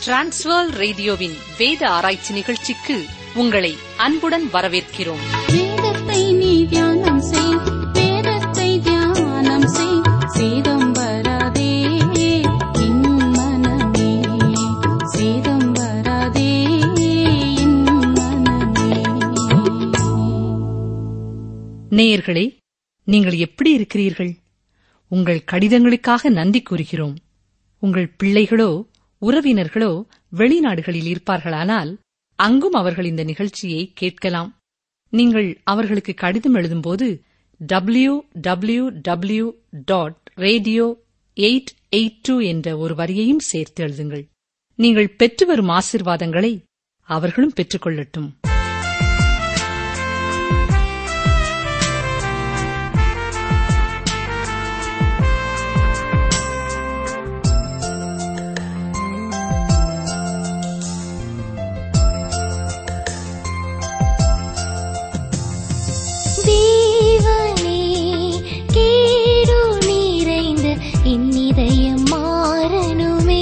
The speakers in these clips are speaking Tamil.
டிரான்ஸ்வர் ரேடியோவின் வேத ஆராய்ச்சி நிகழ்ச்சிக்கு உங்களை அன்புடன் வரவேற்கிறோம் வேதத்தை நீ தியானம் செய் வேதத்தை தியானம் செய் சேதம் வராதே என் மனமே சேதம் வராதே என் மனமே நேயர்களே நீங்கள் எப்படி இருக்கிறீர்கள் உங்கள் கடிதங்களுக்காக நன்றி கூறுகிறோம் உங்கள் பிள்ளைகளோ உறவினர்களோ வெளிநாடுகளில் இருப்பார்களானால் அங்கும் அவர்கள் இந்த நிகழ்ச்சியை கேட்கலாம் நீங்கள் அவர்களுக்கு கடிதம் எழுதும்போது W W W dot radio eight eight two என்ற ஒரு வரியையும் சேர்த்து எழுதுங்கள் நீங்கள் பெற்று வரும் ஆசிர்வாதங்களை அவர்களும் பெற்றுக்கொள்ளட்டும் தேவனே கேடு நிறைந்த என்னிதயம் மாறணுமே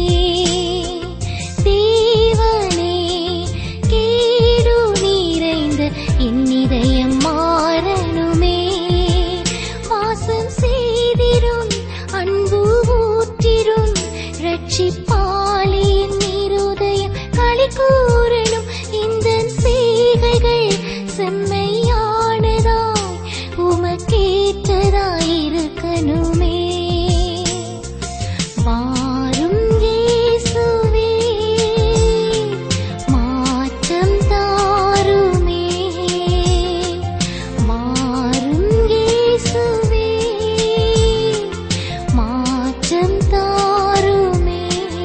தேவனே கேடு நிறைந்த என்னிதயம் மாறணுமே வாசம் செய்திரும் அன்பு ஊற்றிரும் ரட்சிப்பாலே என் இருதயம் களி கூறணும் இந்த செய்கைகள் செம்மையானதாய் உமக்கேற்றதாய் இருக்கணுமே வாரும் இயேசுவே மாற்றம் தாருமே வாரும் இயேசுவே மாற்றம் தாருமே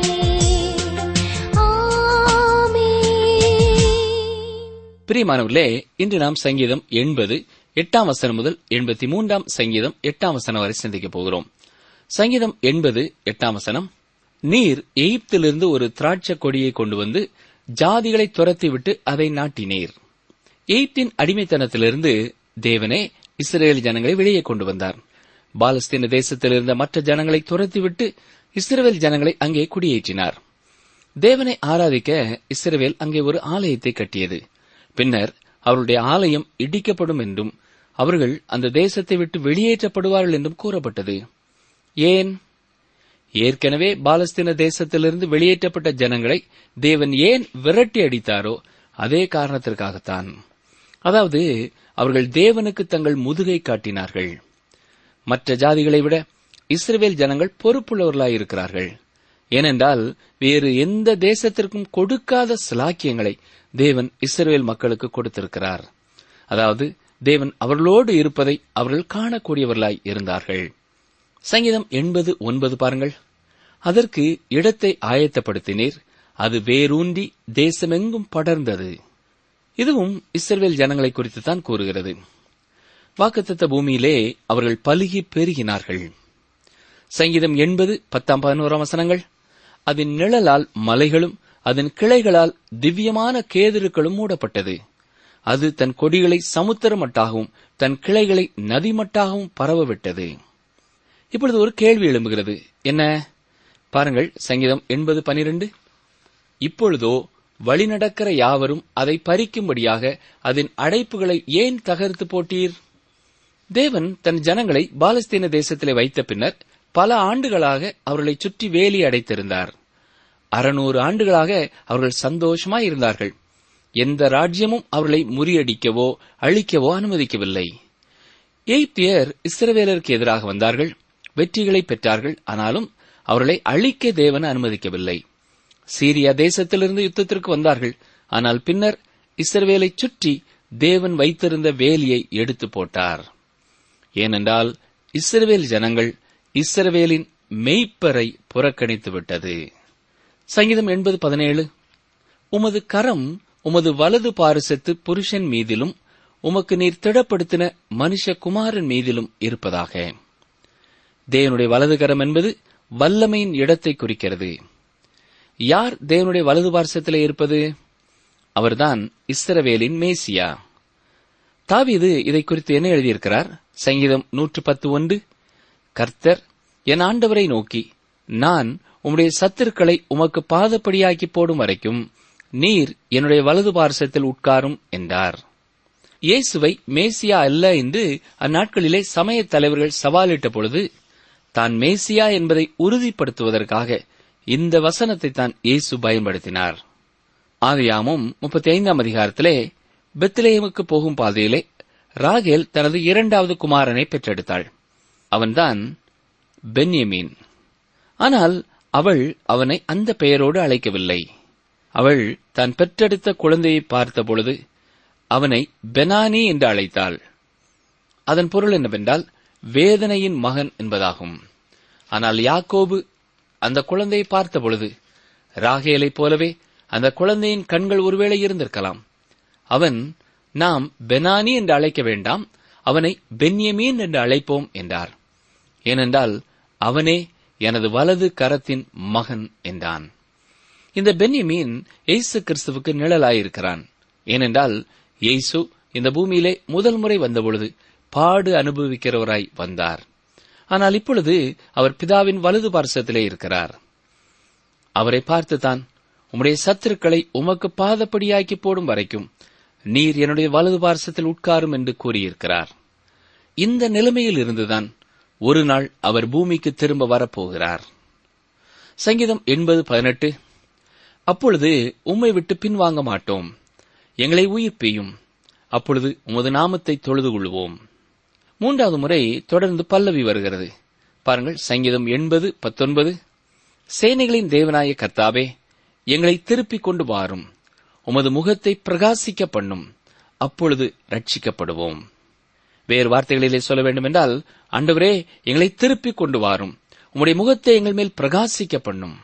ஆமென் பிரியமானவர்களே இன்று நாம் சங்கீதம் எண்பது எட்டாம் வசனம் முதல் எண்பத்தி மூன்றாம் சங்கீதம் எட்டாம் வசனம் வரை சிந்திக்கப் போகிறோம் சங்கீதம் எண்பது எட்டாம் வசனம் நீர் எகிப்திலிருந்து ஒரு திராட்சை கொடியை கொண்டு வந்து ஜாதிகளை துரத்திவிட்டு அதை நாட்டினீர் எகிப்தின் அடிமைத்தனத்திலிருந்து தேவனே இஸ்ரேல் ஜனங்களை வெளியே கொண்டு வந்தார் பாலஸ்தீன தேசத்தில் இருந்த மற்ற ஜனங்களை துரத்திவிட்டு இஸ்ரேல் ஜனங்களை அங்கே குடியேற்றினார் தேவனை ஆராதிக்க இஸ்ரவேல் அங்கே ஒரு ஆலயத்தை கட்டியது பின்னர் அவருடைய ஆலயம் இடிக்கப்படும் என்றும் அவர்கள் அந்த தேசத்தை விட்டு வெளியேற்றப்படுவார்கள் என்றும் கூறப்பட்டது ஏன் ஏற்கனவே பாலஸ்தீன தேசத்திலிருந்து வெளியேற்றப்பட்ட ஜனங்களை தேவன் ஏன் விரட்டி அடித்தாரோ அதே காரணத்திற்காகத்தான் அதாவது அவர்கள் தேவனுக்கு தங்கள் முதுகை காட்டினார்கள் மற்ற ஜாதிகளை விட இஸ்ரவேல் ஜனங்கள் பொறுப்புள்ளவர்களாயிருக்கிறார்கள் ஏனென்றால் வேறு எந்த தேசத்திற்கும் கொடுக்காத சிலாக்கியங்களை தேவன் இஸ்ரவேல் மக்களுக்கு கொடுத்திருக்கிறார் அதாவது தேவன் அவர்களோடு இருப்பதை அவர்கள் காணக்கூடியவர்களாய் இருந்தார்கள் சங்கீதம் எண்பது ஒன்பது பாருங்கள் அதற்கு இடத்தை ஆயத்தப்படுத்தினீர் அது வேரூன்றி தேசமெங்கும் படர்ந்தது இதுவும் இஸ்ரவேல் ஜனங்களை குறித்து தான் கூறுகிறது வாக்குத்தத்த பூமியிலே அவர்கள் பலுகி பெருகினார்கள் சங்கீதம் எண்பது பத்தாம் பதினோராம் வசனங்கள் அதன் நிழலால் மலைகளும் அதன் கிளைகளால் திவ்யமான கேதுருக்களும் மூடப்பட்டது அது தன் கொடிகளை சமுத்திரமட்டாகவும் தன் கிளைகளை நதிமட்டாகவும் பரவவிட்டது இப்பொழுது ஒரு கேள்வி எழும்புகிறது என்ன பாருங்கள் சங்கீதம் எண்பது பனிரெண்டு இப்பொழுதோ வழிநடக்கிற யாவரும் அதை பறிக்கும்படியாக அதன் அடைப்புகளை ஏன் தகர்த்து போட்டீர் தேவன் தன் ஜனங்களை பாலஸ்தீன தேசத்திலே வைத்த பின்னர் பல ஆண்டுகளாக அவர்களை சுற்றி வேலி அடைத்திருந்தார் அறுநூறு ஆண்டுகளாக அவர்கள் சந்தோஷமாய் இருந்தார்கள் எந்த ராஜ்யமும் அவர்களை முறியடிக்கவோ அழிக்கவோ அனுமதிக்கவில்லை எய்ப்தியர் இஸ்ரவேலருக்கு எதிராக வந்தார்கள் வெற்றிகளை பெற்றார்கள் ஆனாலும் அவர்களை அழிக்க தேவன் அனுமதிக்கவில்லை சீரியா தேசத்திலிருந்து யுத்தத்திற்கு வந்தார்கள் ஆனால் பின்னர் இஸ்ரவேலை சுற்றி தேவன் வைத்திருந்த வேலியை எடுத்து போட்டார் ஏனென்றால் இஸ்ரவேல் ஜனங்கள் இஸ்ரவேலின் மெய்ப்பரை புறக்கணித்து விட்டது சங்கீதம் எண்பது பதினேழு உமது கரம் உமது வலது பாரிசத்து புருஷன் மீதிலும் உமக்கு நீர் திடப்படுத்தின மனுஷகுமாரன் மீதிலும் இருப்பதாக தேவனுடைய வலது கரம் என்பது வல்லமையின் இடத்தை குறிக்கிறது யார் தேவனுடைய வலது பார்சத்திலே இருப்பது அவர்தான் இஸ்ரவேலின் மேசியா தாவீது இதை குறித்து என்ன எழுதியிருக்கிறார் சங்கீதம் நூற்று பத்து ஒன்று கர்த்தர் என் ஆண்டவரை நோக்கி நான் உம்முடைய சத்துருக்களை உமக்கு பாதப்படியாக்கி போடும் வரைக்கும் நீர் என்னுடைய வலது பார்சத்தில் உட்காரும் என்றார் இயேசுவை மேசியா அல்ல என்று அந்நாட்களிலே சமயத் தலைவர்கள் சவாலிட்ட பொழுது தான் மேசியா என்பதை உறுதிப்படுத்துவதற்காக இந்த வசனத்தை தான் இயேசு பயன்படுத்தினார் ஆதியாமும் முப்பத்தி ஐந்தாம் அதிகாரத்திலே பெத்லேயமுக்கு போகும் பாதையிலே ராகேல் தனது இரண்டாவது குமாரனை பெற்றெடுத்தாள் அவன்தான் பென்யமீன் ஆனால் அவள் அவனை அந்த பெயரோடு அழைக்கவில்லை அவள் தான் பெற்றெடுத்த குழந்தையை பார்த்தபொழுது அவனை பெனானி என்று அழைத்தாள் அதன் பொருள் என்னவென்றால் வேதனையின் மகன் என்பதாகும் ஆனால் யாக்கோபு அந்த குழந்தையை பார்த்தபொழுது ராகேலைப் போலவே அந்த குழந்தையின் கண்கள் ஒருவேளை இருந்திருக்கலாம் அவன் நாம் பெனானி என்று அழைக்க வேண்டாம் அவனை பென்யமீன் என்று அழைப்போம் என்றார் ஏனென்றால் அவனே எனது வலது கரத்தின் மகன் என்றான் இந்த பென்யமீன் இயேசு கிறிஸ்துவுக்கு நிழலாயிருக்கிறான் ஏனென்றால் இயேசு இந்த பூமியிலே முதல் முறை வந்தபொழுது பாடு அனுபவிக்கிறவராய் வந்தார் ஆனால் இப்பொழுது அவர் பிதாவின் வலது பார்சத்திலே இருக்கிறார் அவரை பார்த்துதான் உம்முடைய சத்துருக்களை உமக்கு பாதப்படியாக்கி போடும் வரைக்கும் நீர் என்னுடைய வலது பார்சத்தில் உட்காரும் என்று கூறியிருக்கிறார் இந்த நிலைமையில் இருந்துதான் ஒரு நாள் அவர் பூமிக்கு திரும்ப வரப்போகிறார் சங்கீதம் எண்பது பதினெட்டு அப்பொழுது உம்மை விட்டு பின்வாங்க மாட்டோம் எங்களை உயிர்ப்பியும் அப்பொழுது உமது நாமத்தை தொழுது கொள்வோம் மூன்றாவது முறை தொடர்ந்து பல்லவி வருகிறது பாருங்கள் சங்கீதம் எண்பது பத்தொன்பது சேனைகளின் தேவனாய கர்த்தாவே எங்களை திருப்பிக் கொண்டு வாரும் உமது முகத்தை பிரகாசிக்க பண்ணும் அப்பொழுது ரட்சிக்கப்படுவோம் வேறு வார்த்தைகளிலே சொல்ல வேண்டுமென்றால் ஆண்டவரே எங்களை திருப்பிக் கொண்டு வாரும் உம்முடைய முகத்தை எங்கள் மேல் பிரகாசிக்க பண்ணும்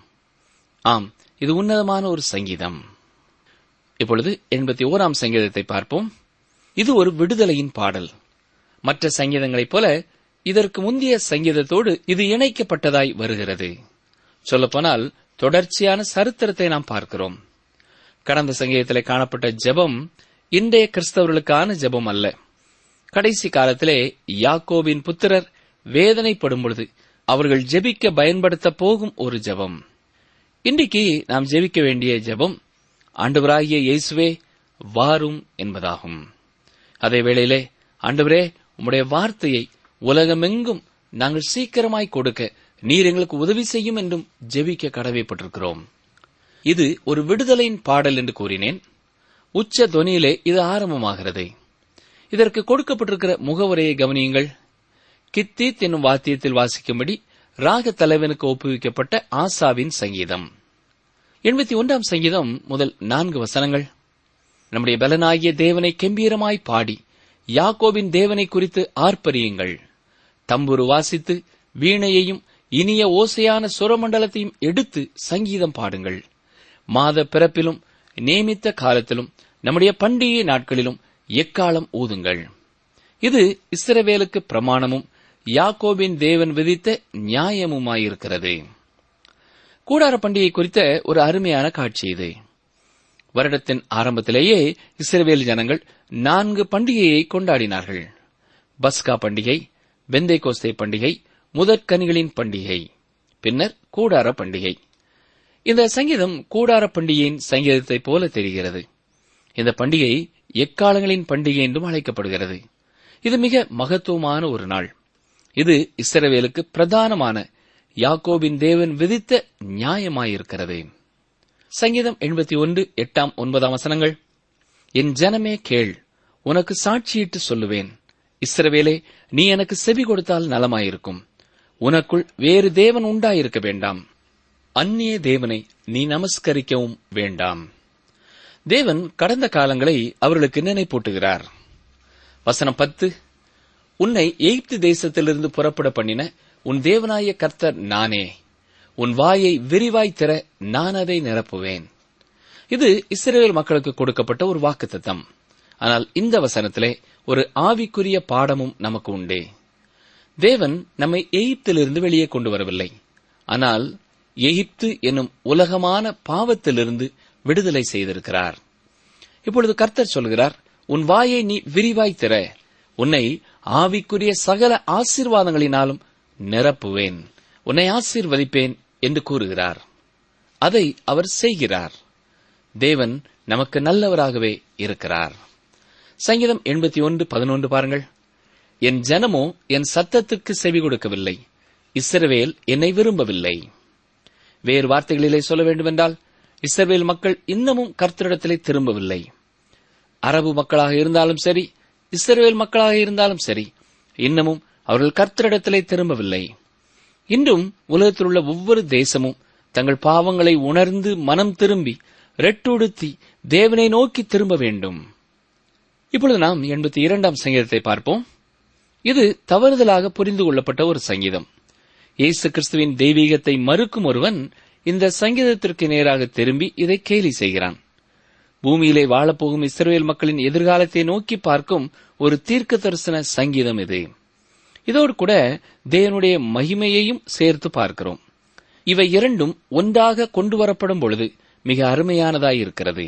ஆம் இது உன்னதமான ஒரு சங்கீதம் இப்பொழுது எண்பத்தி ஓராம் சங்கீதத்தை பார்ப்போம் இது ஒரு விடுதலையின் பாடல் மற்ற சங்கீதங்களைப் போல இதற்கு முந்தைய சங்கீதத்தோடு இது இணைக்கப்பட்டதாய் வருகிறது சொல்லப்போனால் தொடர்ச்சியான சரித்திரத்தை நாம் பார்க்கிறோம் கடந்த சங்கீதத்திலே காணப்பட்ட ஜெபம் இன்றைய கிறிஸ்தவர்களுக்கான ஜெபம் அல்ல கடைசி காலத்திலே யாக்கோபின் புத்திரர் வேதனைப்படும் பொழுது அவர்கள் ஜெபிக்க பயன்படுத்த போகும் ஒரு ஜெபம் இன்றைக்கு நாம் ஜெபிக்க வேண்டிய ஜெபம் ஆண்டவராகிய இயேசுவே வாரும் என்பதாகும் அதே வேளையிலே ஆண்டவரே உம்முடைய வார்த்தையை உலகமெங்கும் நாங்கள் சீக்கிரமாய் கொடுக்க நீர் எங்களுக்கு உதவி செய்யும் என்றும் ஜெபிக்க கடமைப்பட்டிருக்கிறோம் இது ஒரு விடுதலையின் பாடல் என்று கூறினேன் உச்ச தொனியிலே இது ஆரம்பமாகிறது இதற்கு கொடுக்கப்பட்டிருக்கிற முகவுரையை கவனியுங்கள் கித்தீத் என்னும் வாத்தியத்தில் வாசிக்கும்படி ராக தலைவனுக்கு ஒப்புவிக்கப்பட்ட ஆசாவின் சங்கீதம் எண்பத்தி ஒன்றாம் சங்கீதம் முதல் நான்கு வசனங்கள் நம்முடைய பலனாகிய தேவனை கெம்பீரமாய் பாடி யாக்கோபின் தேவனை குறித்து ஆர்ப்பரியுங்கள் தம்புரு வாசித்து வீணையையும் இனிய ஓசையான சுரமண்டலத்தையும் எடுத்து சங்கீதம் பாடுங்கள் மாத பிறப்பிலும் நியமித்த காலத்திலும் நம்முடைய பண்டிகை நாட்களிலும் எக்காலம் ஊதுங்கள் இது இஸ்ரவேலுக்கு பிரமாணமும் யாக்கோபின் தேவன் விதித்த நியாயமுமாயிருக்கிறது கூடார பண்டிகை குறித்த ஒரு அருமையான காட்சி இது வருடத்தின் ஆரம்பத்திலேயே இஸ்ரவேல் ஜனங்கள் நான்கு பண்டிகையை கொண்டாடினார்கள் பஸ்கா பண்டிகை பெந்தை கோஸ்தே பண்டிகை முதற்கனிகளின் பண்டிகை பின்னர் கூடார பண்டிகை இந்த சங்கீதம் கூடார பண்டிகையின் சங்கீதத்தைப் போல தெரிகிறது இந்த பண்டிகை எக்காலங்களின் பண்டிகை என்றும் அழைக்கப்படுகிறது இது மிக மகத்துவமான ஒரு நாள் இது இஸ்ரவேலுக்கு பிரதானமான யாக்கோபின் தேவன் விதித்த நியாயமாயிருக்கிறது சங்கீதம் எண்பத்தி ஒன்று எட்டாம் ஒன்பதாம் வசனங்கள் என் ஜனமே கேள் உனக்கு சாட்சியிட்டு சொல்லுவேன் இஸ்ரவேலே நீ எனக்கு செவி கொடுத்தால் நலமாயிருக்கும் உனக்குள் வேறு தேவன் உண்டாயிருக்க வேண்டாம் அந்நிய தேவனை நீ நமஸ்கரிக்கவும் வேண்டாம் தேவன் கடந்த காலங்களை அவர்களுக்கு நினைப்பூட்டுகிறார் வசனம் பத்து உன்னை எகிப்து தேசத்திலிருந்து புறப்பட பண்ணின உன் தேவனாய கர்த்தர் நானே உன் வாயை விரிவாய் திற நான் அதை நிரப்புவேன் இது இஸ்ரேல் மக்களுக்கு கொடுக்கப்பட்ட ஒரு வாக்குத்தத்தம் ஆனால் இந்த வசனத்திலே ஒரு ஆவிக்குரிய பாடமும் நமக்கு உண்டே தேவன் நம்மை எகிப்திலிருந்து வெளியே கொண்டு வரவில்லை ஆனால் எகிப்து என்னும் உலகமான பாவத்திலிருந்து விடுதலை செய்திருக்கிறார் இப்பொழுது கர்த்தர் சொல்கிறார் உன் வாயை நீ விரிவாய் திற உன்னை ஆவிக்குரிய சகல ஆசீர்வாதங்களினாலும் நிரப்புவேன் உன்னை ஆசீர்வதிப்பேன் என்று கூறுகிறார் அதை அவர் செய்கிறார் தேவன் நமக்கு நல்லவராகவே இருக்கிறார் சங்கீதம் எண்பத்தி ஒன்று பதினொன்று பாருங்கள் என் ஜனமோ என் சத்தத்துக்கு செவி கொடுக்கவில்லை இஸ்ரவேல் என்னை விரும்பவில்லை வேறு வார்த்தைகளிலே சொல்ல வேண்டுமென்றால் இஸ்ரவேல் மக்கள் இன்னமும் கர்த்தரிடத்திலே திரும்பவில்லை அரபு மக்களாக இருந்தாலும் சரி இஸ்ரவேல் மக்களாக இருந்தாலும் சரி இன்னமும் அவர்கள் கர்த்தரிடத்திலே திரும்பவில்லை இன்றும் உலகத்தில் உள்ள ஒவ்வொரு தேசமும் தங்கள் பாவங்களை உணர்ந்து மனம் திரும்பி ரெட்டுடுத்தி தேவனை நோக்கி திரும்ப வேண்டும் இப்பொழுது நாம் எண்பத்தி இரண்டாம் சங்கீதத்தை பார்ப்போம் இது தவறுதலாக புரிந்து கொள்ளப்பட்ட ஒரு சங்கீதம் இயேசு கிறிஸ்துவின் தெய்வீகத்தை மறுக்கும் ஒருவன் இந்த சங்கீதத்திற்கு நேராக திரும்பி இதை கேலி செய்கிறான் பூமியிலே வாழப்போகும் இஸ்ரவேல் மக்களின் எதிர்காலத்தை நோக்கி பார்க்கும் ஒரு தீர்க்க தரிசன சங்கீதம் இது இதோடு கூட தேவனுடைய மகிமையையும் சேர்த்து பார்க்கிறோம் இவை இரண்டும் ஒன்றாக கொண்டு வரப்படும் பொழுது மிக அருமையானதாய் இருக்கிறது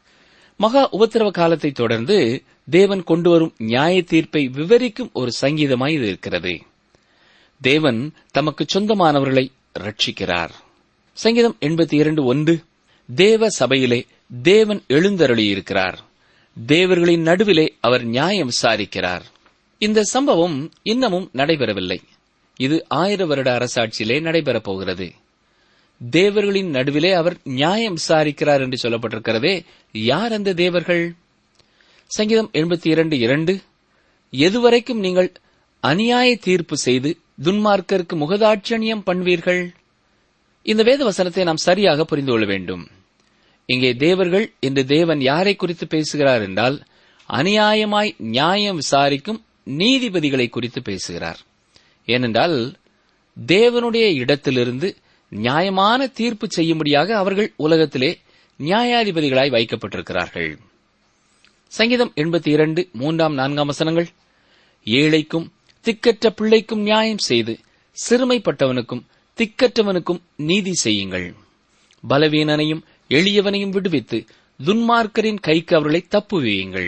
மகா உபத்திரவ காலத்தை தொடர்ந்து தேவன் கொண்டு வரும் நியாய தீர்ப்பை விவரிக்கும் ஒரு சங்கீதமாய் இது இருக்கிறது தேவன் தமக்கு சொந்தமானவர்களை ரட்சிக்கிறார் சங்கீதம் எண்பத்தி இரண்டு ஒன்று தேவ சபையிலே தேவன் எழுந்தருளியிருக்கிறார் தேவர்களின் நடுவிலே அவர் நியாயம் விசாரிக்கிறார் இந்த சம்பவம் இன்னமும் நடைபெறவில்லை இது ஆயிர வருட அரசாட்சியிலே நடைபெறப் போகிறது தேவர்களின் நடுவிலே அவர் நியாயம் விசாரிக்கிறார் என்று சொல்லப்பட்டிருக்கிறதே யார் அந்த தேவர்கள் சங்கீதம் எண்பத்தி இரண்டு இரண்டு எதுவரைக்கும் நீங்கள் அநியாய தீர்ப்பு செய்து துன்மார்க்கருக்கு முகதாட்சணியம் பண்ணுவீர்கள் இந்த வேத வசனத்தை நாம் சரியாக புரிந்து கொள்ள வேண்டும் இங்கே தேவர்கள் என்று தேவன் யாரை குறித்து பேசுகிறார் என்றால் அநியாயமாய் நியாயம் விசாரிக்கும் நீதிபதிகளை குறித்து பேசுகிறார் ஏனென்றால் தேவனுடைய இடத்திலிருந்து நியாயமான தீர்ப்பு செய்யும்படியாக அவர்கள் உலகத்திலே நியாயாதிபதிகளாய் வைக்கப்பட்டிருக்கிறார்கள் சங்கீதம் எண்பத்தி இரண்டு மூன்றாம் நான்காம் வசனங்கள் ஏழைக்கும் திக்கற்ற பிள்ளைக்கும் நியாயம் செய்து சிறுமைப்பட்டவனுக்கும் திக்கற்றவனுக்கும் நீதி செய்யுங்கள் பலவீனனையும் எளியவனையும் விடுவித்து துன்மார்க்கரின் கைக்கு அவர்களை தப்புவியுங்கள்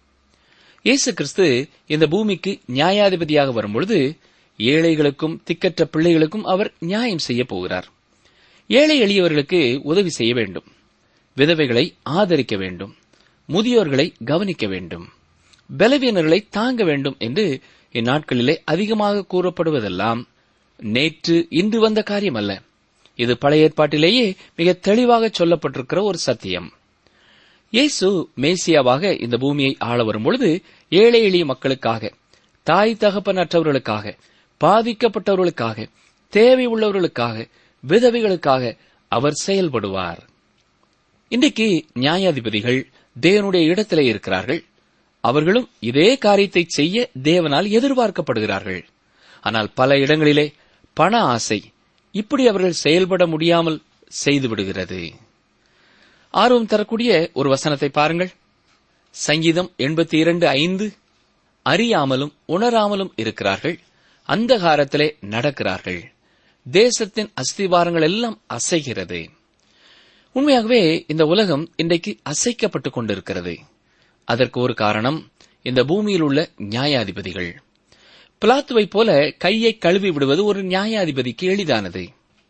இயேசு கிறிஸ்து இந்த பூமிக்கு நியாயாதிபதியாக வரும்பொழுது ஏழைகளுக்கும் திக்கற்ற பிள்ளைகளுக்கும் அவர் நியாயம் செய்ய போகிறார் ஏழை எளியவர்களுக்கு உதவி செய்ய வேண்டும் விதவைகளை ஆதரிக்க வேண்டும் முதியோர்களை கவனிக்க வேண்டும் பலவீனர்களை தாங்க வேண்டும் என்று இந்நாட்களிலே அதிகமாக கூறப்படுவதெல்லாம் நேற்று இன்று வந்த காரியம் அல்ல இது பழைய ஏற்பாட்டிலேயே மிக தெளிவாக சொல்லப்பட்டிருக்கிற ஒரு சத்தியம் இயேசு மேசியாவாக இந்த பூமியை ஆள வரும்பொழுது ஏழை எளிய மக்களுக்காக தாய் தகப்பனற்றவர்களுக்காக பாதிக்கப்பட்டவர்களுக்காக தேவை உள்ளவர்களுக்காக விதவைகளுக்காக அவர் செயல்படுவார் இன்றைக்கு நியாயாதிபதிகள் தேவனுடைய இடத்திலே இருக்கிறார்கள் அவர்களும் இதே காரியத்தை செய்ய தேவனால் எதிர்பார்க்கப்படுகிறார்கள் ஆனால் பல இடங்களிலே பண ஆசை இப்படி அவர்கள் செயல்பட முடியாமல் செய்துவிடுகிறது ஆர்வம் தரக்கூடிய ஒரு வசனத்தை பாருங்கள் சங்கீதம் எண்பத்தி இரண்டு ஐந்து அறியாமலும் உணராமலும் இருக்கிறார்கள் அந்தகாரத்திலே நடக்கிறார்கள் தேசத்தின் அஸ்திவாரங்கள் எல்லாம் அசைகிறது உண்மையாகவே இந்த உலகம் இன்றைக்கு அசைக்கப்பட்டுக் கொண்டிருக்கிறது அதற்கு ஒரு காரணம் இந்த பூமியில் உள்ள நியாயாதிபதிகள் பிளாத்துவைப் போல கையை கழுவி விடுவது ஒரு நியாயாதிபதிக்கு எளிதானது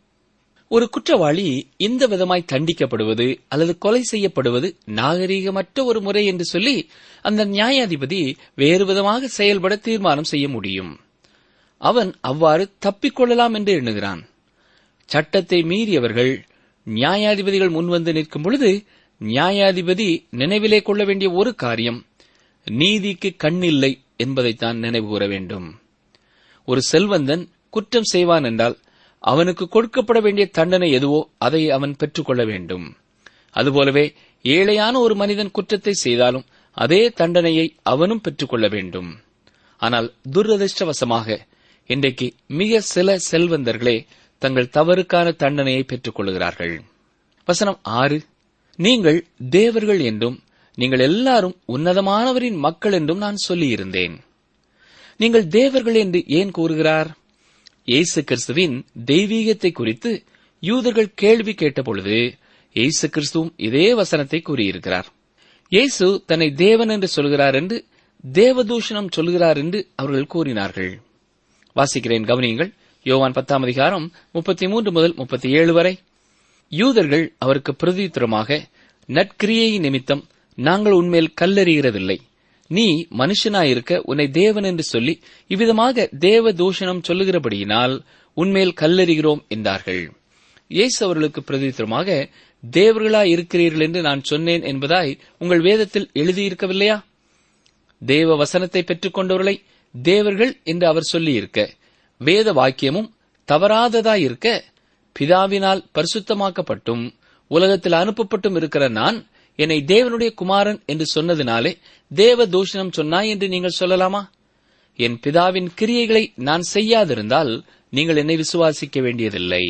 ஒரு குற்றவாளி இந்த விதமாய் தண்டிக்கப்படுவது அல்லது கொலை செய்யப்படுவது நாகரீகமற்ற ஒரு முறை என்று சொல்லி அந்த நியாயாதிபதி வேறு விதமாக செயல்பட தீர்மானம் செய்ய முடியும் அவன் அவ்வாறு தப்பிக்கொள்ளலாம் என்று எண்ணுகிறான் சட்டத்தை மீறியவர்கள் நியாயாதிபதிகள் முன்வந்து நிற்கும் பொழுது நியாயாதிபதி நினைவிலே கொள்ள வேண்டிய ஒரு காரியம் நீதிக்கு கண்ணில்லை என்பதைத்தான் நினைவு கூற வேண்டும் ஒரு செல்வந்தன் குற்றம் செய்வான் என்றால் அவனுக்கு கொடுக்கப்பட வேண்டிய தண்டனை எதுவோ அதை அவன் பெற்றுக்கொள்ள வேண்டும் அதுபோலவே ஏழையான ஒரு மனிதன் குற்றத்தை செய்தாலும் அதே தண்டனையை அவனும் பெற்றுக்கொள்ள வேண்டும் ஆனால் துரதிருஷ்டவசமாக இன்றைக்கு மிக சில செல்வந்தர்களே தங்கள் தவறுக்கான தண்டனையை பெற்றுக் கொள்கிறார்கள் வசனம் ஆறு நீங்கள் தேவர்கள் என்றும் நீங்கள் எல்லாரும் உன்னதமானவரின் மக்கள் என்றும் நான் சொல்லியிருந்தேன் நீங்கள் தேவர்கள் என்று ஏன் கூறுகிறார் இயேசு கிறிஸ்துவின் தெய்வீகத்தை குறித்து யூதர்கள் கேள்வி கேட்டபொழுது இயேசு கிறிஸ்துவும் இதே வசனத்தை கூறியிருக்கிறார் இயேசு தன்னை தேவன் என்று சொல்கிறார் என்று தேவதூஷணம் சொல்கிறார் என்று அவர்கள் கூறினார்கள் வாசிக்கிறேன் கவனியுங்கள் யோவான் பத்தாம் அதிகாரம் முப்பத்தி மூன்று முதல் முப்பத்தி ஏழு வரை யூதர்கள் அவருக்கு பிரதித்திரமாக நற்கிரியை நிமித்தம் நாங்கள் உன்மேல் கல்லறிகிறதில்லை நீ மனுஷனாயிருக்க உன்னை தேவன் என்று சொல்லி இவ்விதமாக தேவ தூஷணம் சொல்லுகிறபடியினால் உன்மேல் கல்லறிகிறோம் என்றார்கள் இயேசு அவர்களுக்கு பிரதித்திரமாக தேவர்களாய் இருக்கிறீர்கள் என்று நான் சொன்னேன் என்பதாய் உங்கள் வேதத்தில் எழுதியிருக்கவில்லையா தேவ வசனத்தை பெற்றுக் கொண்டவர்களை தேவர்கள் என்று அவர் சொல்லியிருக்க வேத வாக்கியமும் தவறாததாயிருக்க பிதாவினால் பரிசுத்தமாக்கப்பட்டும் உலகத்தில் அனுப்பப்பட்டும் இருக்கிற நான் என்னை தேவனுடைய குமாரன் என்று சொன்னதினாலே தேவ தூஷணம் சொன்னாய் என்று நீங்கள் சொல்லலாமா என் பிதாவின் கிரியைகளை நான் செய்யாதிருந்தால் நீங்கள் என்னை விசுவாசிக்க வேண்டியதில்லை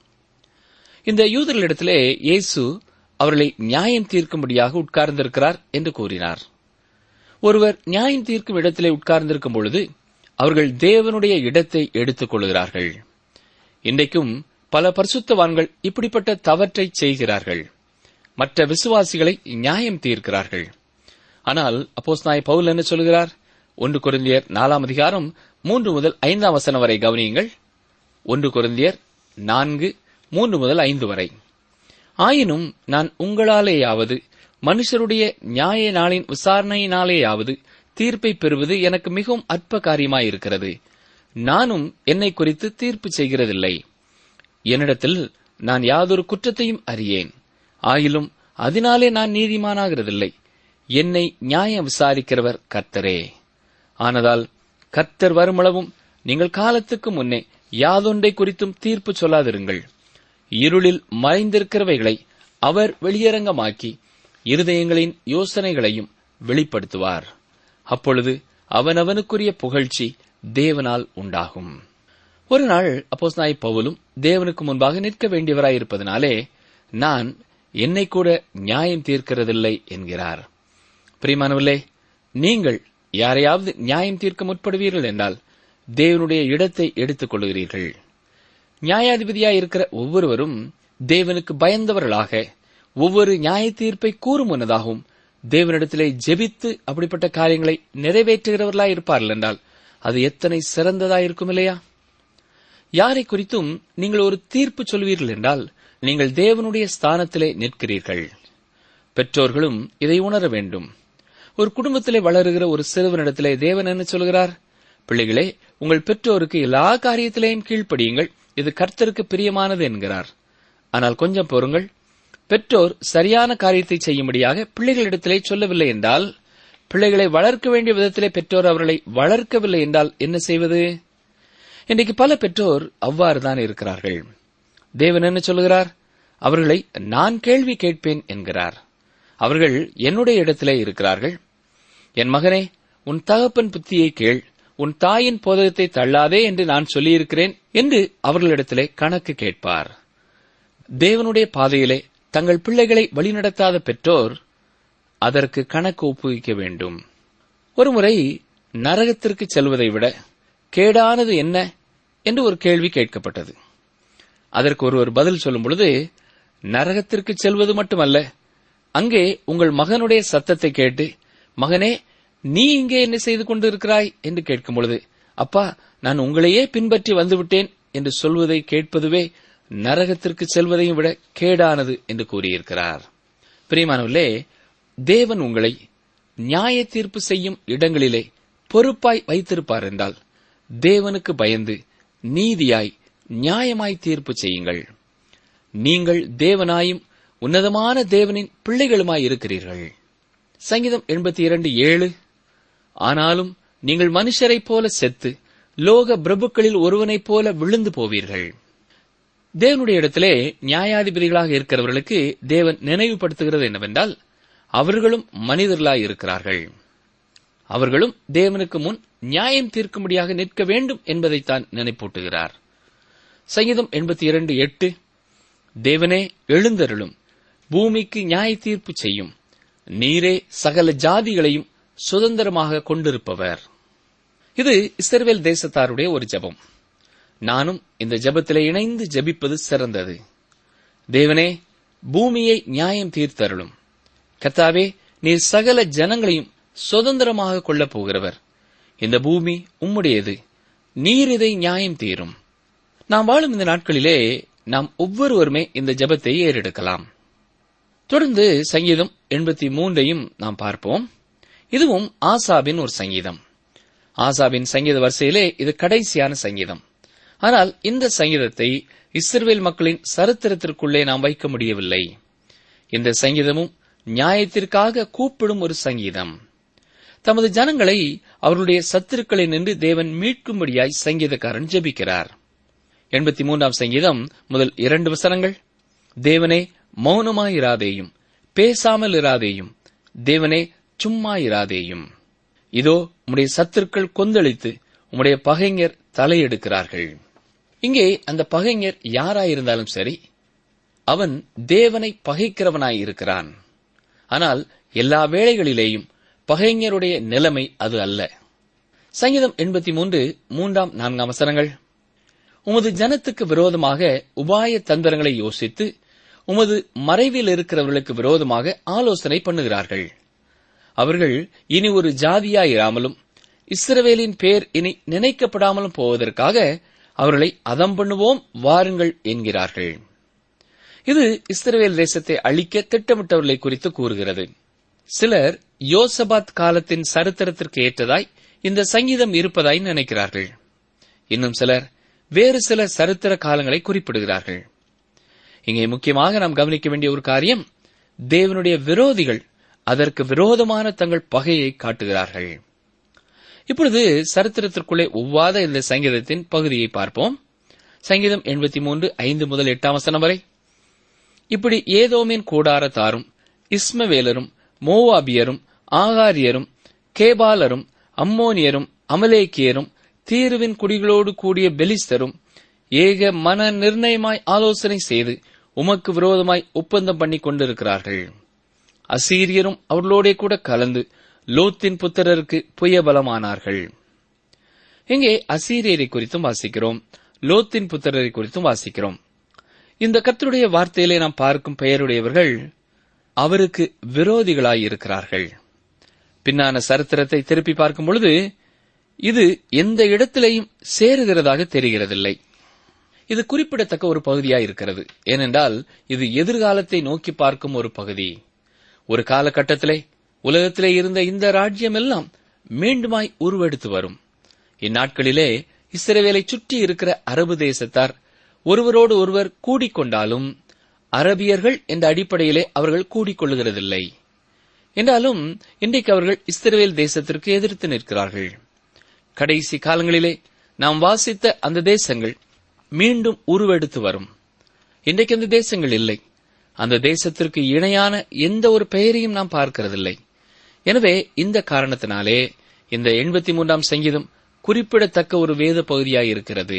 இந்த யூதர்களிடத்திலே இயேசு அவர்களை நியாயம் தீர்க்கும்படியாக உட்கார்ந்திருக்கிறார் என்று கூறினார் ஒருவர் நியாயம் தீர்க்கும் இடத்திலே உட்கார்ந்திருக்கும் பொழுது அவர்கள் தேவனுடைய இடத்தை எடுத்துக் கொள்கிறார்கள் இன்றைக்கும் பல பரிசுத்தவான்கள் இப்படிப்பட்ட தவற்றை செய்கிறார்கள் மற்ற விசுவாசிகளை நியாயம் தீர்க்கிறார்கள் ஆனால் அப்போஸ் நாய் பவுல் என்ன சொல்கிறார் ஒன்று குருந்தியர் நாலாம் அதிகாரம் மூன்று முதல் ஐந்தாம் வசனம் வரை கவனியுங்கள் ஒன்று குருந்தியர் நான்கு மூன்று முதல் ஐந்து வரை ஆயினும் நான் உங்களாலேயாவது மனுஷருடைய நியாய நாளின் விசாரணையினாலேயாவது தீர்ப்பை பெறுவது எனக்கு மிகவும் அற்ப காரியமாயிருக்கிறது நானும் என்னை குறித்து தீர்ப்பு செய்கிறதில்லை என்னிடத்தில் நான் யாதொரு குற்றத்தையும் அறியேன் ஆயிலும் அதனாலே நான் நீதிமானாகிறதில்லை என்னை நியாயம் விசாரிக்கிறவர் கர்த்தரே ஆனதால் கர்த்தர் வருமளவும் நீங்கள் காலத்துக்கு முன்னே யாதொன்றை குறித்தும் தீர்ப்பு சொல்லாதிருங்கள் இருளில் மறைந்திருக்கிறவைகளை அவர் வெளியரங்கமாக்கி இருதயங்களின் யோசனைகளையும் வெளிப்படுத்துவார் அப்பொழுது அவனவனுக்குரிய புகழ்ச்சி தேவனால் உண்டாகும் ஒரு நாள் அப்போஸ் நாய் பவுலும் தேவனுக்கு முன்பாக நிற்க வேண்டியவராயிருப்பதனாலே நான் என்னை கூட நியாயம் தீர்க்கிறதில்லை என்கிறார் பிரிமானவர்களே நீங்கள் யாரையாவது நியாயம் தீர்க்க முற்படுவீர்கள் என்றால் தேவனுடைய இடத்தை எடுத்துக் கொள்கிறீர்கள் நியாயாதிபதியாய் இருக்கிற ஒவ்வொருவரும் தேவனுக்கு பயந்தவர்களாக ஒவ்வொரு நியாய தீர்ப்பை கூறும் முன்னதாகவும் தேவனிடத்திலே ஜெபித்து அப்படிப்பட்ட காரியங்களை நிறைவேற்றுகிறவர்களாய் இருப்பார்கள் என்றால் அது எத்தனை சிறந்ததாயிருக்கும் இல்லையா யாரை குறித்தும் நீங்கள் ஒரு தீர்ப்பு சொல்வீர்கள் என்றால் நீங்கள் தேவனுடைய ஸ்தானத்திலே நிற்கிறீர்கள் பெற்றோர்களும் இதை உணர வேண்டும் ஒரு குடும்பத்திலே வளருகிற ஒரு சிறுவனிடத்திலே தேவன் என்ன சொல்கிறார் பிள்ளைகளே உங்கள் பெற்றோருக்கு எல்லா காரியத்திலேயும் கீழ்ப்படியுங்கள் இது கர்த்தருக்கு பிரியமானது என்கிறார் ஆனால் கொஞ்சம் பொறுங்கள் பெற்றோர் சரியான காரியத்தை செய்யும்படியாக பிள்ளைகளிடத்திலே சொல்லவில்லை என்றால் பிள்ளைகளை வளர்க்க வேண்டிய விதத்திலே பெற்றோர் அவர்களை வளர்க்கவில்லை என்றால் என்ன செய்வது இன்றைக்கு பல பெற்றோர் அவ்வாறுதான் இருக்கிறார்கள் தேவன் என்ன சொல்கிறார் அவர்களை நான் கேள்வி கேட்பேன் என்கிறார் அவர்கள் என்னுடைய இடத்திலே இருக்கிறார்கள் என் மகனே உன் தகப்பன் புத்தியை கேள் உன் தாயின் போதகத்தை தள்ளாதே என்று நான் சொல்லியிருக்கிறேன் என்று அவர்களிடத்திலே கணக்கு கேட்பார் தேவனுடைய பாதையிலே தங்கள் பிள்ளைகளை வழிநடத்தாத பெற்றோர் அதற்கு கணக்கு ஒப்புவிக்க வேண்டும் ஒருமுறை நரகத்திற்கு செல்வதை விட கேடானது என்ன என்று ஒரு கேள்வி கேட்கப்பட்டது அதற்கு ஒருவர் பதில் சொல்லும் பொழுது நரகத்திற்கு செல்வது மட்டுமல்ல அங்கே உங்கள் மகனுடைய சத்தத்தை கேட்டு மகனே நீ இங்கே என்ன செய்து கொண்டிருக்கிறாய் என்று கேட்கும் பொழுது அப்பா நான் உங்களையே பின்பற்றி வந்துவிட்டேன் என்று சொல்வதை கேட்பதுவே நரகத்திற்கு செல்வதையும் விட கேடானது என்று கூறியிருக்கிறார் பிரியமானவர்களே தேவன் உங்களை நியாய தீர்ப்பு செய்யும் இடங்களிலே பொறுப்பாய் வைத்திருப்பார் என்றால் தேவனுக்கு பயந்து நீதியாய் நியாயமாய் தீர்ப்பு செய்யுங்கள் நீங்கள் தேவனாயும் உன்னதமான தேவனின் பிள்ளைகளுமாய் இருக்கிறீர்கள் சங்கீதம் எண்பத்தி இரண்டு ஏழு ஆனாலும் நீங்கள் மனுஷரைப் போல செத்து லோக பிரபுக்களில் ஒருவனைப் போல விழுந்து போவீர்கள் தேவனுடைய இடத்திலே நியாயாதிபதிகளாக இருக்கிறவர்களுக்கு தேவன் நினைவுபடுத்துகிறது என்னவென்றால் அவர்களும் மனிதர்களாய் இருக்கிறார்கள் அவர்களும் தேவனுக்கு முன் நியாயம் தீர்க்கும்படியாக நிற்க வேண்டும் என்பதைத்தான் நினைப்பூட்டுகிறார் சங்கீதம் எண்பத்தி இரண்டு எட்டு தேவனே எழுந்தருளும் பூமிக்கு நியாய தீர்ப்பு செய்யும் நீரே சகல ஜாதிகளையும் சுதந்திரமாக கொண்டிருப்பவர் இது இஸ்ரவேல் தேசத்தாருடைய ஒரு ஜெபம் நானும் இந்த ஜெபத்திலே இணைந்து ஜெபிப்பது சிறந்தது தேவனே பூமியை நியாயம் தீர்த்தருளும் கர்த்தாவே நீர் சகல ஜனங்களையும் சுதந்திரமாக கொள்ளப் போகிறவர் இந்த பூமி உம்முடையது நீர் இதை நியாயம் தீரும் நாம் வாழும் இந்த நாட்களிலே நாம் ஒவ்வொருவருமே இந்த ஜெபத்தை ஏறெடுக்கலாம் தொடர்ந்து சங்கீதம் எண்பத்தி மூன்றையும் நாம் பார்ப்போம் இதுவும் ஆசாபின் ஒரு சங்கீதம் ஆசாபின் சங்கீத வரிசையிலே இது கடைசியான சங்கீதம் ஆனால் இந்த சங்கீதத்தை இஸ்ரவேல் மக்களின் சரித்திரத்திற்குள்ளே நாம் வைக்க முடியவில்லை இந்த சங்கீதமும் நியாயத்திற்காக கூப்பிடும் ஒரு சங்கீதம் தமது ஜனங்களை அவர்களுடைய சத்துருக்களை நின்று தேவன் மீட்கும்படியாய் சங்கீதக்காரன் ஜெபிக்கிறார் எண்பத்தி மூன்றாம் சங்கீதம் முதல் இரண்டு வசனங்கள் தேவனே மௌனமாயிராதேயும் பேசாமல் இராதேயும் தேவனே சும்மா இராதேயும் இதோ உம்முடைய சத்துருக்கள் கொந்தளித்து உம்முடைய பகைஞர் தலையெடுக்கிறார்கள் இங்கே அந்த பகைஞர் யாராயிருந்தாலும் சரி அவன் தேவனை பகைக்கிறவனாய் இருக்கிறான் ஆனால் எல்லா வேளைகளிலேயும் பகைஞருடைய நிலைமை அது அல்ல சங்கீதம் எண்பத்தி மூன்று மூன்றாம் நான்காம் வசனங்கள் உமது ஜனத்துக்கு விரோதமாக உபாய தந்திரங்களை யோசித்து உமது மறைவில் இருக்கிறவர்களுக்கு விரோதமாக ஆலோசனை பண்ணுகிறார்கள் அவர்கள் இனி ஒரு ஜாதியாயிராமலும் இஸ்ரவேலின் பேர் இனி நினைக்கப்படாமலும் போவதற்காக அவர்களை அதம் பண்ணுவோம் வாருங்கள் என்கிறார்கள் இது இஸ்ரவேல் தேசத்தை அழிக்க திட்டமிட்டவர்களை குறித்து கூறுகிறது சிலர் யோசபாத் காலத்தின் சரித்திரத்திற்கு ஏற்றதாய் இந்த சங்கீதம் இருப்பதாய் நினைக்கிறார்கள் இன்னும் சிலர் வேறு சில சரித்திர காலங்களை குறிப்பிடுகிறார்கள் இங்கே முக்கியமாக நாம் கவனிக்க வேண்டிய ஒரு காரியம் தேவனுடைய விரோதிகள் அதற்கு விரோதமான தங்கள் பகையை காட்டுகிறார்கள் இப்பொழுது சரித்திரத்திற்குள்ளே ஒவ்வாத இந்த சங்கீதத்தின் பகுதியை பார்ப்போம் சங்கீதம் எண்பத்தி மூன்று ஐந்து முதல் எட்டாம் வசனம் வரை இப்படி ஏதோமின் கூடாரத்தாரும் இஸ்மவேலரும் மோவாபியரும் ஆகாரியரும் கேபாலரும் அம்மோனியரும் அமலேக்கியரும் தீருவின் குடிகளோடு கூடிய பெலிஸ்தரும் ஏக மன நிர்ணயமாய் ஆலோசனை செய்து உமக்கு விரோதமாய் ஒப்பந்தம் பண்ணிக் கொண்டிருக்கிறார்கள் அசீரியரும் அவர்களோடே கூட கலந்து லோத்தின் புத்திரருக்கு புயபலமானார்கள் இங்கே அசீரியரை குறித்தும் வாசிக்கிறோம் லோத்தின் புத்திரரை குறித்தும் வாசிக்கிறோம் இந்த கர்த்தருடைய வார்த்தையிலே நாம் பார்க்கும் பெயருடையவர்கள் அவருக்கு விரோதிகளாயிருக்கிறார்கள் பின்னான சரித்திரத்தை திருப்பி பார்க்கும் பொழுது இது எந்த இடத்திலேயும் சேருகிறதாக தெரிகிறதில்லை இது குறிப்பிடத்தக்க ஒரு பகுதியாயிருக்கிறது ஏனென்றால் இது எதிர்காலத்தை நோக்கி பார்க்கும் ஒரு பகுதி ஒரு காலகட்டத்திலே உலகத்திலே இருந்த இந்த ராஜ்யம் எல்லாம் மீண்டுமாய் உருவெடுத்து வரும் இந்நாட்களிலே இஸ்ரவேலை சுற்றி இருக்கிற அரபு தேசத்தார் ஒருவரோடு ஒருவர் கூடிக்கொண்டாலும் அரபியர்கள் என்ற அடிப்படையிலே அவர்கள் கூடிக்கொள்ளுகிறதில்லை என்றாலும் இன்றைக்கு அவர்கள் இஸ்ரவேல் தேசத்திற்கு எதிர்த்து நிற்கிறார்கள் கடைசி காலங்களிலே நாம் வாசித்த அந்த தேசங்கள் மீண்டும் உருவெடுத்து வரும் இன்றைக்கு அந்த தேசங்கள் இல்லை அந்த தேசத்திற்கு இணையான எந்த ஒரு பெயரையும் நாம் பார்க்கிறதில்லை எனவே இந்த காரணத்தினாலே இந்த எண்பத்தி மூன்றாம் சங்கீதம் குறிப்பிடத்தக்க ஒரு வேத பகுதியாயிருக்கிறது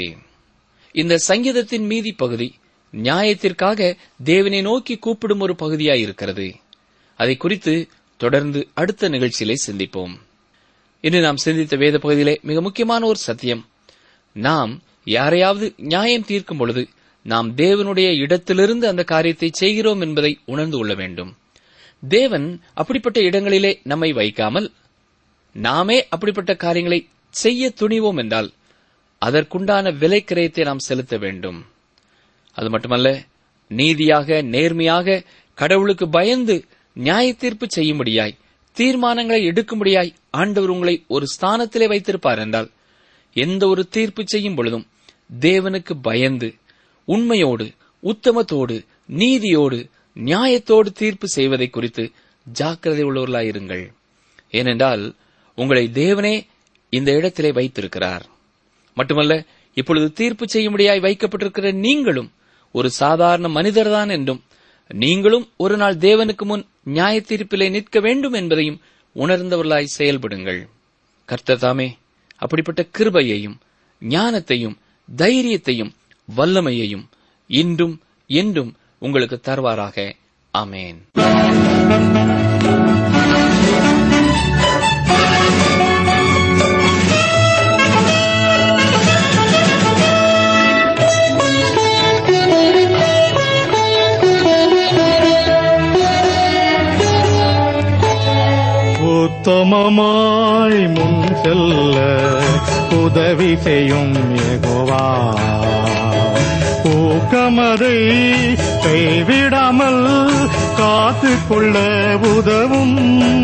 இந்த சங்கீதத்தின் மீதி பகுதி நியாயத்திற்காக தேவனை நோக்கி கூப்பிடும் ஒரு பகுதியாயிருக்கிறது அதை குறித்து தொடர்ந்து அடுத்த நிகழ்ச்சியிலே சிந்திப்போம் இன்று நாம் சிந்தித்த வேத பகுதியிலே மிக முக்கியமான ஒரு சத்தியம் நாம் யாரையாவது நியாயம் தீர்க்கும் பொழுது நாம் தேவனுடைய இடத்திலிருந்து அந்த காரியத்தை செய்கிறோம் என்பதை உணர்ந்து கொள்ள வேண்டும் தேவன் அப்படிப்பட்ட இடங்களிலே நம்மை வைக்காமல் நாமே அப்படிப்பட்ட காரியங்களை செய்ய துணிவோம் என்றால் அதற்குண்டான விலை கிரயத்தை நாம் செலுத்த வேண்டும் அது மட்டுமல்ல நீதியாக நேர்மையாக கடவுளுக்கு பயந்து நியாய தீர்ப்பு செய்யும்படியாய் தீர்மானங்களை எடுக்கும்படியாய் ஆண்டவர் உங்களை ஒரு ஸ்தானத்திலே வைத்திருப்பார் என்றால் எந்த ஒரு தீர்ப்பு செய்யும் பொழுதும் தேவனுக்கு பயந்து உண்மையோடு உத்தமத்தோடு நீதியோடு நியாயத்தோடு தீர்ப்பு செய்வதை குறித்து ஜாக்கிரதை உள்ளவர்களாயிருங்கள் ஏனென்றால் உங்களை தேவனே இந்த இடத்திலே வைத்திருக்கிறார் மட்டுமல்ல இப்பொழுது தீர்ப்பு செய்யும்படியாய் வைக்கப்பட்டிருக்கிற நீங்களும் ஒரு சாதாரண மனிதர்தான் என்றும் நீங்களும் ஒரு நாள் தேவனுக்கு முன் நியாய தீர்ப்பிலே நிற்க வேண்டும் என்பதையும் உணர்ந்தவர்களாய் செயல்படுங்கள் கர்த்தர் தாமே அப்படிப்பட்ட கிருபையையும் ஞானத்தையும் தைரியத்தையும் வல்லமையையும் இன்றும் என்றும் உங்களுக்கு தருவாராக ஆமேன் உத்தமமாய் முன் செல்ல உதவி செய்யும் யெகோவா ஊக்கமதை கைவிடாமல் காத்து கொள்ள உதவும்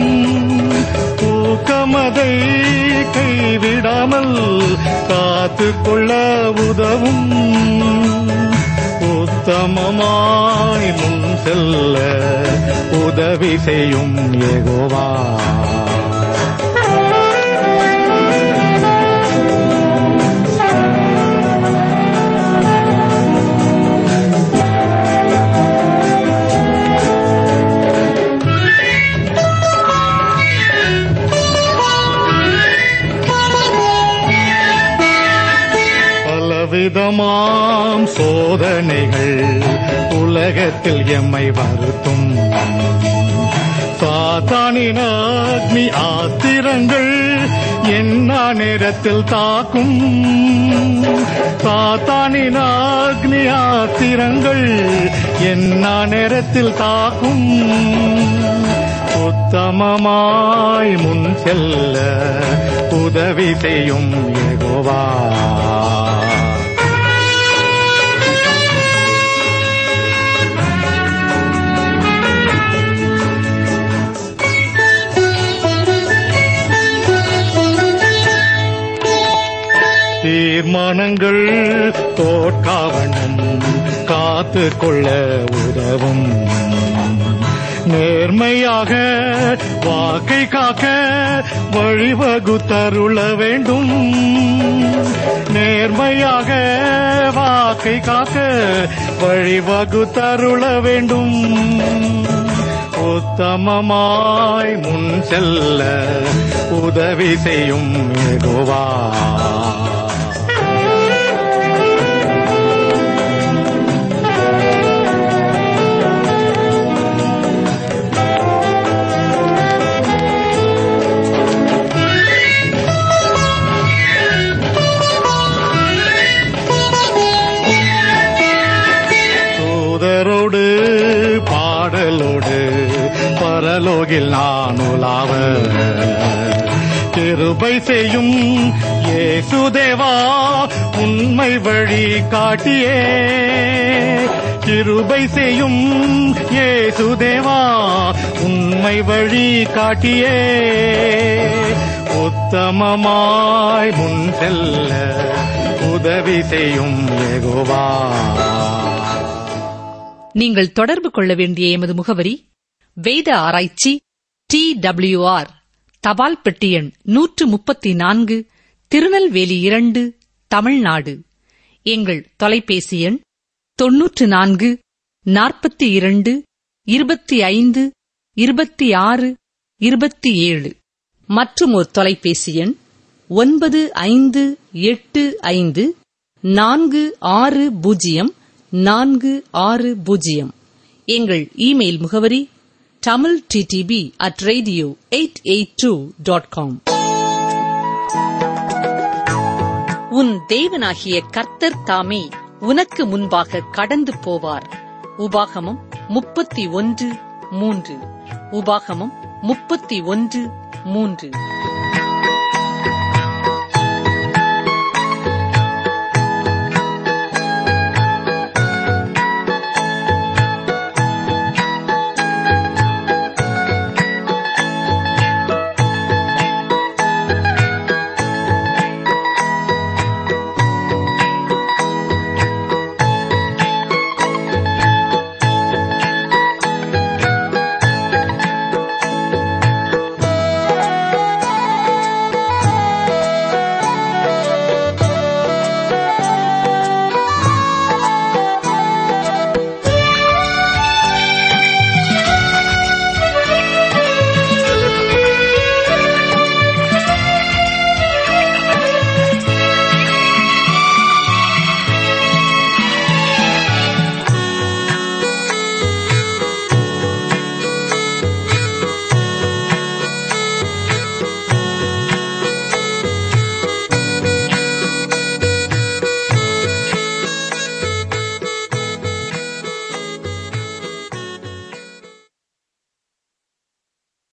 ஊக்கமதை கைவிடாமல் காத்து கொள்ள உதவும் உத்தமமாய் முன் செல்ல உதவி செய்யும் ஏகோவா பலவிதமாம் சோதனைகள் உலகத்தில் எம்மை வருத்தும் சாத்தானின் அக்னி ஆத்திரங்கள் என்ன நேரத்தில் தாக்கும் சாத்தானின் அக்னி ஆத்திரங்கள் என்ன நேரத்தில் தாக்கும் உத்தமமாய் முன் செல்ல உதவி செய்யும் ஏகோவா தீர்மானங்கள் தோற்காவண்ணம் காத்து கொள்ள உதவும் நேர்மையாக வாக்கை காக்க வழிவகுத்தருள வேண்டும் நேர்மையாக வாக்கை காக்க வழிவகுத்தருள வேண்டும் உத்தமமாய் முன் செல்ல உதவி செய்யும் ஏகோவா தூதரோடு பாடலோடு பரலோகில் நான் உலாவ கிருபை செய்யும் ஏசுதேவா உண்மை வழி காட்டியே கிருபை செய்யும் ஏசுதேவா உண்மை வழி காட்டியே உத்தமமாய் முன் செல்ல உதவி செய்யும் ஏகோவா நீங்கள் தொடர்பு கொள்ள வேண்டிய எமது முகவரி வேத ஆராய்ச்சி டி ஆர் தபால் பெட்டி எண் நூற்று முப்பத்தி நான்கு திருநெல்வேலி இரண்டு தமிழ்நாடு எங்கள் தொலைபேசி எண் தொன்னூற்று நான்கு நாற்பத்தி இரண்டு இருபத்தி ஐந்து இருபத்தி ஆறு இருபத்தி ஏழு மற்றும் ஒரு தொலைபேசி எண் ஒன்பது ஐந்து எட்டு ஐந்து நான்கு ஆறு பூஜ்ஜியம் நான்கு ஆறு பூஜ்ஜியம் எங்கள் இமெயில் முகவரி Tamil TDP at radio eight eight two dot com உன் தேவனாகிய கர்த்தர் தாமே உனக்கு முன்பாக கடந்து போவார் உபாகமம் முப்பத்தி ஒன்று மூன்று உபாகமம் முப்பத்தி ஒன்று மூன்று